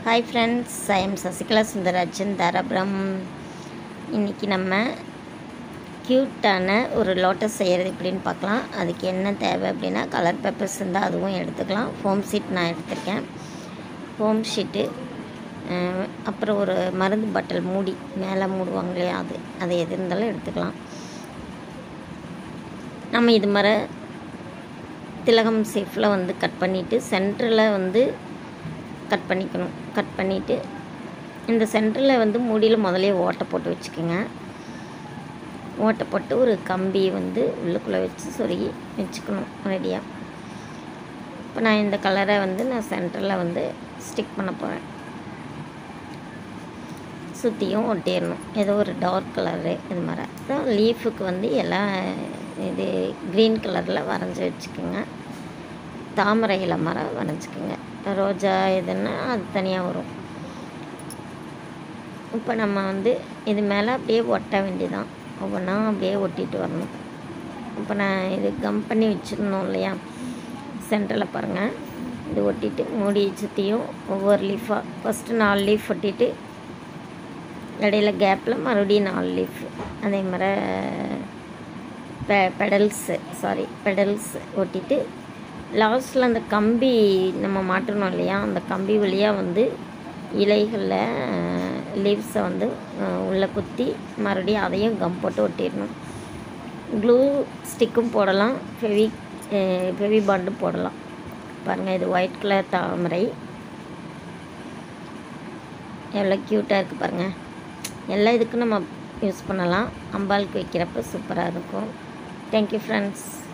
hi friends I am Sasikala Sundararajan Dharapuram இன்றைக்கி நம்ம க்யூட்டான ஒரு லோட்டஸ் செய்கிறது எப்படின்னு பார்க்கலாம் அதுக்கு என்ன தேவை அப்படின்னா கலர் பேப்பர்ஸ் இருந்தால் அதுவும் எடுத்துக்கலாம் ஃபோம் ஷீட் நான் எடுத்திருக்கேன் ஃபோம் ஷீட்டு அப்புறம் ஒரு மருந்து பாட்டில் மூடி மேலே மூடுவாங்க இல்லையா அது அது எது இருந்தாலும் எடுத்துக்கலாம் நம்ம இது மாதிரி திலகம் சேஃபில் வந்து கட் பண்ணிவிட்டு சென்டரில் வந்து கட் பண்ணிக்கணும் கட் பண்ணிவிட்டு இந்த சென்டரில் வந்து மூடியில் முதலே ஓட்டை போட்டு வச்சுக்கோங்க ஓட்டை போட்டு ஒரு கம்பி வந்து உள்ளுக்குள்ளே வச்சு சொருகி வச்சுக்கணும் ரெடியாக இப்போ நான் இந்த கலரை வந்து நான் சென்டரில் வந்து ஸ்டிக் பண்ண போகிறேன் சுற்றியும் ஒட்டிடணும் ஏதோ ஒரு டார்க் கலரு இது மாதிரி அதான் லீஃபுக்கு வந்து எல்லாம் இது க்ரீன் கலரில் வரைஞ்சி வச்சுக்கோங்க தாமரை இலை மரம் வரைஞ்சிக்கோங்க ரோஜா எதுன்னா அது தனியாக வரும் இப்போ நம்ம வந்து இது மேலே அப்படியே ஒட்ட வேண்டியதான் ஒவ்வொன்றா அப்படியே ஒட்டிட்டு வரணும் இப்போ நான் இது கம் பண்ணி வச்சுருந்தோம் இல்லையா சென்டரில் பாருங்கள் இது ஒட்டிட்டு மூடி சுற்றியும் ஒவ்வொரு லீஃபாக ஃபஸ்ட்டு நாலு லீஃப் ஒட்டிட்டு இடையில கேப்பில் மறுபடியும் நாலு லீஃப் அதே மாதிரி பெ பெடல்ஸு சாரி பெடல்ஸ் ஒட்டிட்டு லாஸ்ட்டில் அந்த கம்பி நம்ம மாட்டணும் இல்லையா அந்த கம்பி வழியாக வந்து இலைகளில் லீவ்ஸை வந்து உள்ளே குத்தி மறுபடியும் அதையும் கம் போட்டு ஒட்டிடணும் க்ளூ ஸ்டிக்கும் போடலாம் ஃபெவி ஃபெவி பாண்டும் போடலாம் பாருங்கள் இது ஒயிட் கலர் தாமரை எவ்வளோ க்யூட்டாக இருக்குது பாருங்கள் எல்லா இதுக்கும் நம்ம யூஸ் பண்ணலாம் அம்பாளுக்கு வைக்கிறப்ப சூப்பராக இருக்கும் தேங்க்யூ ஃப்ரெண்ட்ஸ்